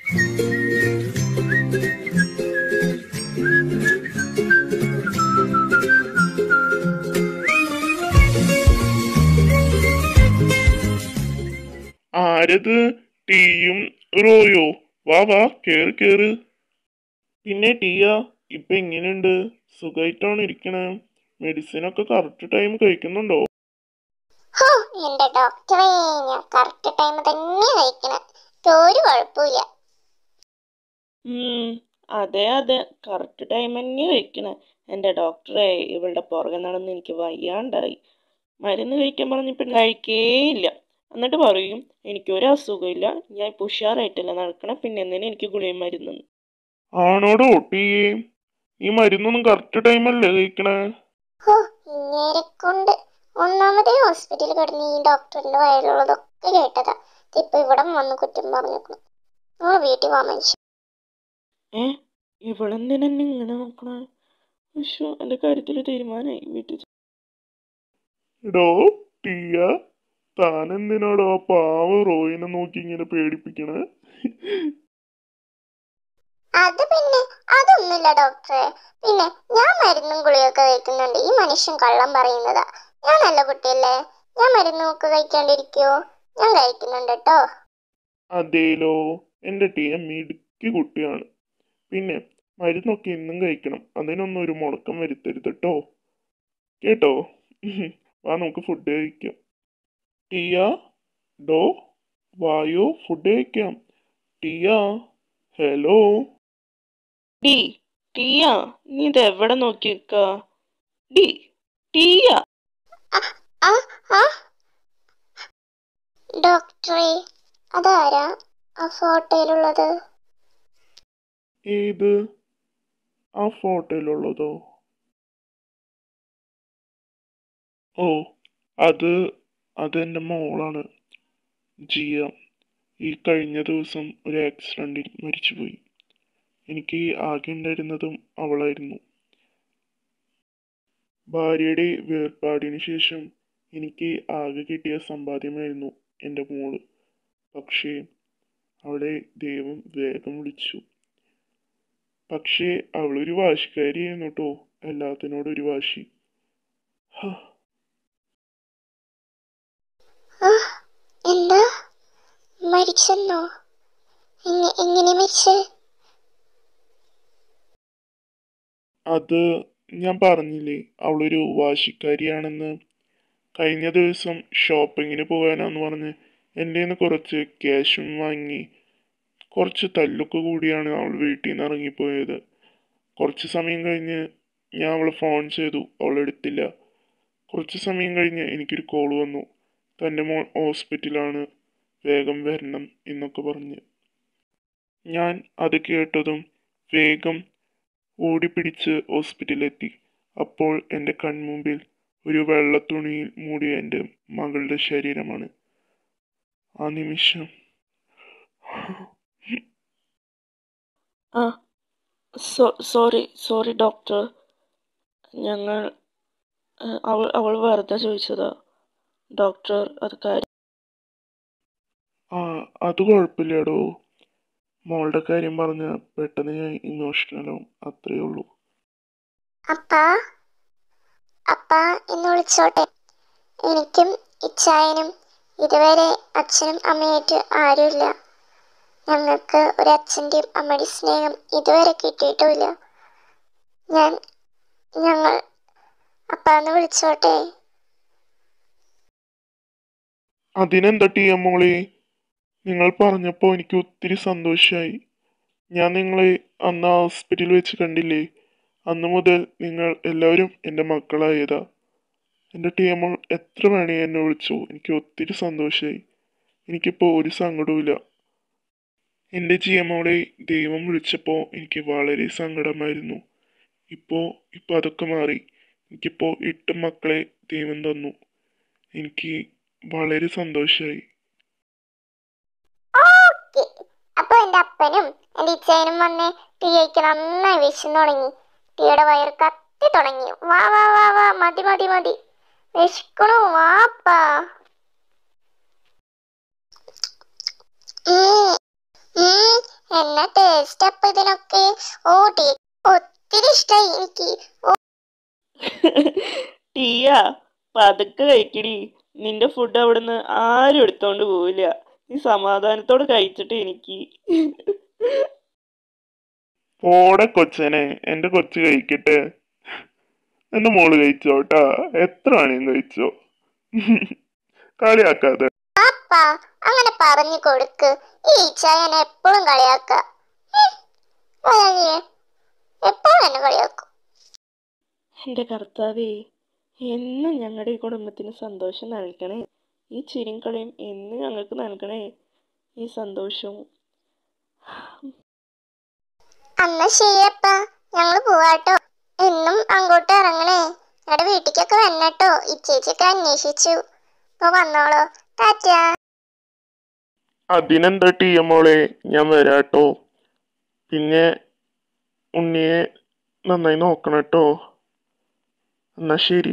ആരത് ടീയും റോയോ വാ വാ കേറ് കേറ് പിന്നെ ടീയ ഇപ്പൊ എങ്ങനെയുണ്ട് സുഖമായിട്ടാണ് ഇരിക്കണേ മെഡിസിൻ ഒക്കെ കറക്റ്റ് ടൈം കഴിക്കുന്നുണ്ടോ ഹോ എന്റെ ഡോക്ടറെ ഞാൻ കറക്റ്റ് ടൈം തന്നെ കഴിക്കണം ഒരു കുഴപ്പമില്ല ഉം, അതെ അതെ കറക്റ്റ് ടൈം തന്നെ കഴിക്കണേ എൻ്റെ ഡോക്ടറെ ഇവളുടെ പുറകെ നടന്ന് എനിക്ക് വയ്യാണ്ടായി മരുന്ന് കഴിക്കാൻ പറഞ്ഞപ്പോൾ കഴിക്കേയില്ല എന്നിട്ട് പറയും എനിക്കൊരു അസുഖമില്ല ഞാൻ ഇപ്പോൾ ഉഷാറായിട്ടല്ല നടക്കണേ പിന്നെ എന്തിനാ എനിക്ക് ഗുളിയും മരുന്ന് ആണോടോ ടീയെ ഈ മരുന്നൊന്നും കറക്റ്റ് ടൈമല്ലേ കഴിക്കണേ ഹോ ഇങ്ങേരെ കൊണ്ട് ഒന്നാമതേ ഹോസ്പിറ്റലിൽ കിടന്ന് ഈ ഡോക്ടറിന്റെ വയലുള്ളതൊക്കെ കേട്ടതാ ഇപ്പൊ ഇവിടെ വന്ന് കുറ്റം പറഞ്ഞേക്കണം നിങ്ങൾ വീട്ടിൽ പോവാൻ മനുഷ്യൻ ഏ ഇവളെന്തിനാ എന്നെ ഇങ്ങനെ നോക്കണേ പക്ഷോ എൻ്റെ കാര്യത്തിൽ തീരുമാനമായി വീട്ടിൽ എടോ ടീയ താൻ എന്തിനാടോ ആ പാവ റോയിനെ നോക്കി ഇങ്ങനെ പേടിപ്പിക്കണേ അത് പിന്നെ അതൊന്നുമില്ല ഡോക്ടറെ പിന്നെ ഞാൻ മരുന്നും ഗുളിയൊക്കെ കഴിക്കുന്നുണ്ട് ഈ മനുഷ്യൻ കള്ളം പറയുന്നതാ ഞാൻ നല്ല കുട്ടിയല്ലേ ഞാൻ മരുന്നൊക്കെ കഴിക്കാണ്ടിരിക്കുവോ ഞാൻ കഴിക്കുന്നുണ്ട് കേട്ടോ അതേലോ എൻ്റെ ടീയ മിടുക്കി കുട്ടിയാണ് പിന്നെ മരുന്നൊക്കെ എന്നും കഴിക്കണം അതിനൊന്നും ഒരു മുടക്കം വരുത്തരുത് കേട്ടോ കേട്ടോ വാ നമുക്ക് ഫുഡ് കഴിക്കാം ടീയ ഡോ വായോ ഫുഡ് കഴിക്കാം ടീയ ഹലോ ഡി ടീയ നീ ഇത് എവിടെ നോക്കി നിൽക്ക ഡി ടീയ ആ ആ ഡോക്ടറെ അതാരാ ആ ഫോട്ടോയിലുള്ളത് ഏത് ആ ഫോട്ടോയിലുള്ളതോ ഓ അത് അതെൻ്റെ മോളാണ് ജിയ ഈ കഴിഞ്ഞ ദിവസം ഒരു ആക്സിഡൻറ്റിൽ മരിച്ചുപോയി എനിക്ക് ആകെ ഉണ്ടായിരുന്നതും അവളായിരുന്നു ഭാര്യയുടെ വേർപാടിന് ശേഷം എനിക്ക് ആകെ കിട്ടിയ സമ്പാദ്യമായിരുന്നു എൻ്റെ മോള് പക്ഷേ അവളെ ദൈവം വേഗം വിളിച്ചു പക്ഷേ അവളൊരു വാശിക്കാരിയായിരുന്നു കേട്ടോ എല്ലാത്തിനോടും ഒരു വാശി ഹാ ആ എന്താ മരിച്ചെന്നോ എങ്ങ- എങ്ങനെ മരിച്ചേ അത് ഞാൻ പറഞ്ഞില്ലേ അവളൊരു വാശിക്കാരിയാണെന്ന് കഴിഞ്ഞ ദിവസം ഷോപ്പിങ്ങിന് പോകാനാന്ന് പറഞ്ഞ് എൻ്റെ നിന്ന് കുറച്ച് ക്യാഷും വാങ്ങി കുറച്ച് തല്ലൊക്കെ കൂടിയാണ് അവൾ വീട്ടിൽ നിന്ന് ഇറങ്ങിപ്പോയത് കുറച്ച് സമയം കഴിഞ്ഞ് ഞാൻ അവളെ ഫോൺ ചെയ്തു അവൾ എടുത്തില്ല കുറച്ച് സമയം കഴിഞ്ഞ് എനിക്കൊരു കോൾ വന്നു തൻ്റെ മോൾ ഹോസ്പിറ്റലാണ് വേഗം വരണം എന്നൊക്കെ പറഞ്ഞ് ഞാൻ അത് കേട്ടതും വേഗം ഓടിപ്പിടിച്ച് ഹോസ്പിറ്റലിലെത്തി അപ്പോൾ എൻ്റെ കൺമുമ്പിൽ ഒരു വെള്ളത്തുണിയിൽ മൂടിയ എൻ്റെ മകളുടെ ശരീരമാണ് ആ നിമിഷം ആ സോറി സോറി ഡോക്ടർ ഞങ്ങൾ ആ, അവൾ അവൾ വെറുതെ ചോദിച്ചതാ ഡോക്ടർ അത് കാര്യം ആ അത് കുഴപ്പമില്ലടോ മോളുടെ കാര്യം പറഞ്ഞ് പെട്ടെന്ന് ഞാൻ ഇമോഷണലാവും അത്രയേ ഉള്ളൂ അപ്പാ അപ്പാ എന്ന് വിളിച്ചോട്ടെ എനിക്കും ഇച്ചായനും ഇതുവരെ അച്ഛനും അമ്മയായിട്ട് ആരുമില്ല ഞങ്ങൾക്ക് ഒരു അച്ഛൻ്റെയും അമ്മയുടെയും സ്നേഹം ഇതുവരെ കിട്ടിയിട്ടുമില്ല ഞാൻ ഞങ്ങൾ അപ്പാന്ന് വിളിച്ചോട്ടെ അതിനെന്താ ടി എം മോളെ നിങ്ങൾ പറഞ്ഞപ്പോൾ എനിക്ക് ഒത്തിരി സന്തോഷമായി ഞാൻ നിങ്ങളെ അന്ന് ആ ഹോസ്പിറ്റലിൽ വെച്ച് കണ്ടില്ലേ അന്ന് മുതൽ നിങ്ങൾ എല്ലാവരും എൻ്റെ മക്കളായതാ എൻ്റെ ടി എം മോൾ എത്ര വേണേ എന്നെ വിളിച്ചു എനിക്ക് ഒത്തിരി സന്തോഷമായി എനിക്കിപ്പോൾ ഒരു സങ്കടവുമില്ല എൻ്റെ ജി എം മോളെ ദൈവം വിളിച്ചപ്പോൾ എനിക്ക് വളരെ സങ്കടമായിരുന്നു ഇപ്പോൾ ഇപ്പോൾ അതൊക്കെ മാറി എനിക്കിപ്പോൾ എട്ട് മക്കളെ ദൈവം തന്നു എനിക്ക് വളരെ സന്തോഷമായി ഓക്കെ അപ്പൊ എന്റെ അപ്പനും എന്റെ ഇച്ചായനും വന്ന് ടീ കഴിക്കാൻ നന്നായി വിശന്നു തുടങ്ങി ടീയുടെ വയറ് കത്തി തുടങ്ങി വാ വാ വാ വാ മതി മതി മതി വിശക്കണു വാപ്പാ ഉം, ഉം, എന്നാ ടേസ്റ്റ് അപ്പൊ ഇതിനൊക്കെ ഓ ടേ ഒത്തിരി ഇഷ്ടായി എനിക്ക് ടീയ പതുക്കെ കഴിക്കടി നിന്റെ ഫുഡ് അവിടുന്ന് ആരും എടുത്തോണ്ട് പോവില്ല നീ സമാധാനത്തോടെ കഴിച്ചിട്ട് എനിക്ക് പോടെ കൊച്ചനെ എന്റെ കൊച്ചു കഴിക്കട്ടെ എന്റെ മോള് കഴിച്ചോട്ടാ എത്ര വേണേലും കഴിച്ചോ കളിയാക്കാതെ അപ്പ അങ്ങനെ പറഞ്ഞു കൊടുക്ക് ഈ ഈച്ചായൻ എപ്പോഴും കളിയാക്ക എപ്പോഴും എന്നെ കളിയാക്കും എൻ്റെ കർത്താവേ എന്നും ഞങ്ങളുടെ ഈ കുടുംബത്തിന് സന്തോഷം നൽകണേ ഈ ചിരിയും കളിയും എന്നും ഞങ്ങൾക്ക് നൽകണേ ഈ സന്തോഷവും അന്ന ശരിയപ്പ ഞങ്ങള് പോവാട്ടോ എന്നും അങ്ങോട്ട് ഇറങ്ങണേ ഞങ്ങളുടെ വീട്ടിലേക്കൊക്കെ വന്നട്ടോ ഇച്ചേച്ചിയൊക്കെ അന്വേഷിച്ചു ഇപ്പൊ വന്നോളൂ ടാറ്റാ അതിനെന്താ ടീയ മോളെ ഞാൻ വരാട്ടോ പിന്നെ ഉണ്ണിയെ നന്നായി നോക്കണം കേട്ടോ എന്നാ ശരി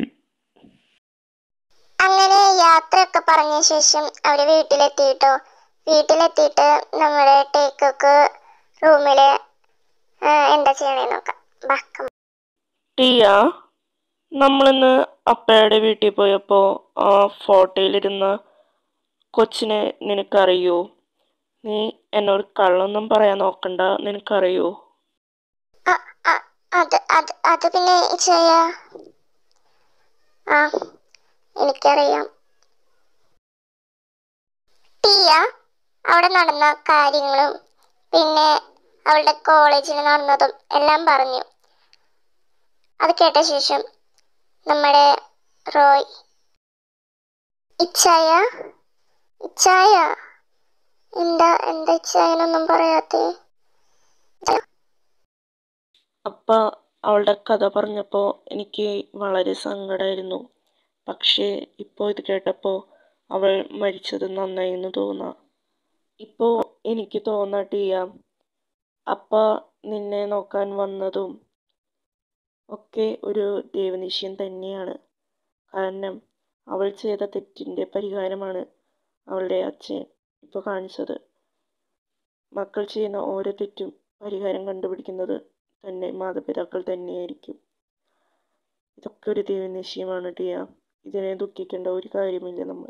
അങ്ങനെ യാത്രയൊക്കെ പറഞ്ഞ ശേഷം അവര് വീട്ടിലെത്തിയിട്ടോ വീട്ടിലെത്തിയിട്ട് നമ്മുടെ ടേക്കൊക്കെ റൂമില് ആ, എന്താ ചെയ്യണേ നോക്കാം ബാക്കം ടീയ നമ്മളിന്ന് അപ്പയുടെ വീട്ടിൽ പോയപ്പോൾ ആ ഫോട്ടോയിലിരുന്ന കൊച്ചിനെ നിനക്കറിയോ നീ എന്നോട് കള്ളൊന്നും പറയാൻ നോക്കണ്ട നിനക്കറിയോ അ- അ- അത് അത് അത് പിന്നെ ചെയ്യാ ആ എനിക്കറിയാം ടിയ അവിടെ നടന്ന കാര്യങ്ങളും പിന്നെ അവളുടെ കോളേജിൽ നടന്നതും എല്ലാം പറഞ്ഞു അത് കേട്ട ശേഷം നമ്മുടെ റോയ് ഇച്ചായ ഇച്ചായ എന്താ എന്താ ഇച്ചായനൊന്നും പറയാത്തേ അപ്പ അവളുടെ കഥ പറഞ്ഞപ്പോൾ എനിക്ക് വളരെ സങ്കടമായിരുന്നു പക്ഷേ ഇപ്പോൾ ഇത് കേട്ടപ്പോൾ അവൾ മരിച്ചത് നന്നായി എന്ന് തോന്നാം ഇപ്പോൾ എനിക്ക് തോന്നാട്ടിയ അപ്പ നിന്നെ നോക്കാൻ വന്നതും ഒക്കെ ഒരു ദൈവനിശ്ചയം തന്നെയാണ് കാരണം അവൾ ചെയ്ത തെറ്റിൻ്റെ പരിഹാരമാണ് അവളുടെ അച്ഛൻ ഇപ്പോൾ കാണിച്ചത് മക്കൾ ചെയ്യുന്ന ഓരോ തെറ്റും പരിഹാരം കണ്ടുപിടിക്കുന്നത് തന്നെ മാതാപിതാക്കൾ തന്നെയായിരിക്കും ഇതൊക്കെ ഒരു ദൈവനിശ്ചയമാണ് ടിയ ഇതിനെ ദുഃഖിക്കേണ്ട ഒരു കാര്യമില്ല നമ്മൾ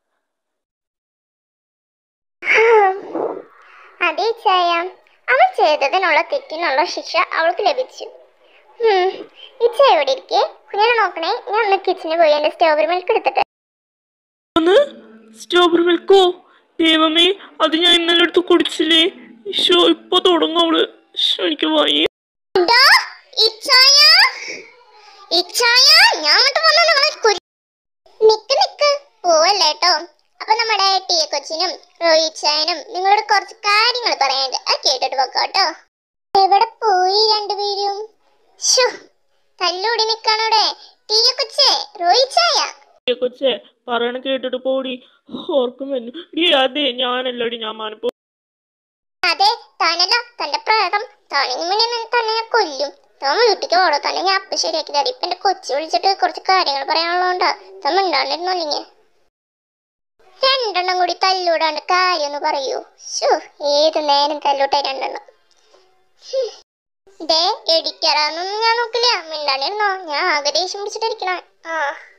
അതെ ചായ അവൾ ചെയ്തതിനുള്ള തെറ്റിനുള്ള ശിക്ഷ അവൾക്ക് ലഭിച്ചു ഉം. ഇച്ച എവിടെ ഇരിക്കേ കുഞ്ഞിനെ നോക്കണേ ഞാൻ ഒന്ന് കിച്ചണിൽ പോയി എന്റെ സ്ട്രോബെറി മിൽക്ക് എടുത്തിട്ട് ഒന്ന് സ്ട്രോബെറി മിൽക്കോ ദൈവമേ അത് ഞാൻ ഇന്നലെ എടുത്ത് കുടിച്ചില്ലേ ഈശോ ഇപ്പൊ തുടങ്ങും അവള് ഈശോ, എനിക്ക് വയ്യ എന്താ? ഇച്ചായ? ഇച്ചായ? ഞാൻ അങ്ങോട്ട് വന്നാ നിങ്ങളെ കുരി- നിക്ക് നിക്ക് പോവല്ലേ കേട്ടോ അപ്പൊ നമ്മുടെ ടി എ കൊച്ചിനും റോയിച്ചായനും നിങ്ങളോട് കുറച്ച് കാര്യങ്ങൾ പറയാനുണ്ട് അത് കേട്ടിട്ട് പോക്കോട്ടോ എവിടെ പോയി രണ്ടുപേരും ശ്ശോ, തല്ലൂടി നിക്കാണോടെ ടി എ കൊച്ചേ റോയിച്ചായ ഏ കൊച്ചേ പറയണ കേട്ടിട്ട് പോടി ഓർക്കും വന്നു ഡി അതെ ഞാനല്ലടി ഞാൻ മാനപ്പോ അതെ താനല്ല തന്റെ പ്രേതം താനിന് വേണ്ടി ഞാൻ തന്നെ ഞാൻ കൊല്ലും താൻ വീട്ടിലേക്ക് ഓടോ തന്നെ ഞാൻ അപ്പൊ ശരിയാക്കി തരാം ഇപ്പൊ എന്റെ കൊച്ചു വിളിച്ചിട്ട് കുറച്ച് കാര്യങ്ങൾ പറയാനുള്ളതുകൊണ്ടാ താൻ മിണ്ടാണ്ടിരുന്നു അല്ലെങ്കിൽ രണ്ടെണ്ണം കൂടി തല്ലൂടാണ്ട് കാര്യം ഒന്ന് പറയൂ ശോ ഏത് നേരം തല്ലൂട്ടെ രണ്ടെണ്ണം ഹും. ദേ എഡിറ്ററാന്നൊന്നും ഞാൻ നോക്കില്ല മിണ്ടാണ്ടിരുന്നോ ഞാൻ ആകെ ദേഷ്യം പിടിച്ചിട്ടിരിക്കണ ആ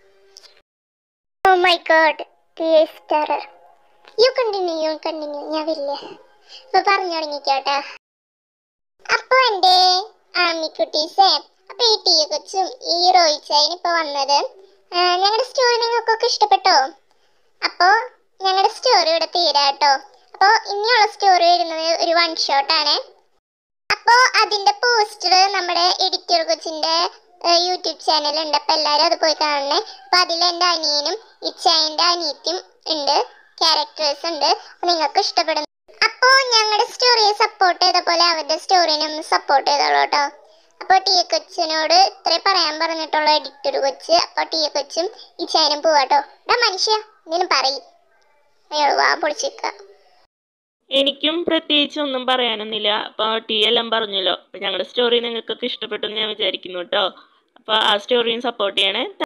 oh my god stutterer you continue you continue ഞാൻ വരില്ലേ ഇപ്പൊ പറഞ്ഞു തുടങ്ങിക്കോട്ടെ അപ്പൊ എന്റെ ആമിക്കുട്ടീസേ അപ്പൊ ഈ ടീ കൊച്ചും ഈ റോയിച്ചായും ഇപ്പൊ വന്നത് ഞങ്ങളുടെ സ്റ്റോറി നിങ്ങൾക്കൊക്കെ ഇഷ്ടപ്പെട്ടോ അപ്പോ ഞങ്ങളുടെ സ്റ്റോറി ഇവിടെ തീരാട്ടോ അപ്പോ ഇനിയുള്ള സ്റ്റോറി വരുന്നത് ഒരു വൺ ഷോട്ട് ആണ് അപ്പോ അതിന്റെ പോസ്റ്റർ നമ്മുടെ എഡിറ്റർ കൊച്ചിന്റെ യൂട്യൂബ് ചാനൽ ഉണ്ട് അപ്പൊ എല്ലാരും അത് പോയി കാണണേ അപ്പൊ അതിൽ എന്റെ അനിയനും ഇച്ചായന്റെ അനിയത്തിയും ഉണ്ട് ക്യാരക്ടേഴ്സ് ഉണ്ട് അപ്പൊ നിങ്ങൾക്ക് ഇഷ്ടപ്പെടുന്ന അപ്പോ ഞങ്ങളുടെ സ്റ്റോറിയെ സപ്പോർട്ട് ചെയ്ത പോലെ അവരുടെ സ്റ്റോറിനെ ഒന്ന് സപ്പോർട്ട് ചെയ്തോളൂ കേട്ടോ അപ്പോൾ ടി എ കൊച്ചിനോട് ഇത്രേ പറയാൻ പറഞ്ഞിട്ടുള്ള എഡിറ്റർ കൊച്ച് അപ്പോൾ ടി എ കൊച്ചും ഈ ചായനും പോവാട്ടോ ഡാ മനുഷ്യ നീനും പറയും അയാൾ വാ പൊളിച്ചിക്ക എനിക്കും പ്രത്യേകിച്ച് ഒന്നും പറയാനൊന്നുമില്ല അപ്പോൾ ടീ എല്ലാം പറഞ്ഞല്ലോ അപ്പോൾ ഞങ്ങളുടെ സ്റ്റോറി നിങ്ങൾക്കൊക്കെ ഇഷ്ടപ്പെട്ടു എന്ന് ഞാൻ വിചാരിക്കുന്നു കേട്ടോ അപ്പോൾ ആ സ്റ്റോറിയും സപ്പോർട്ട് ചെയ്യണേ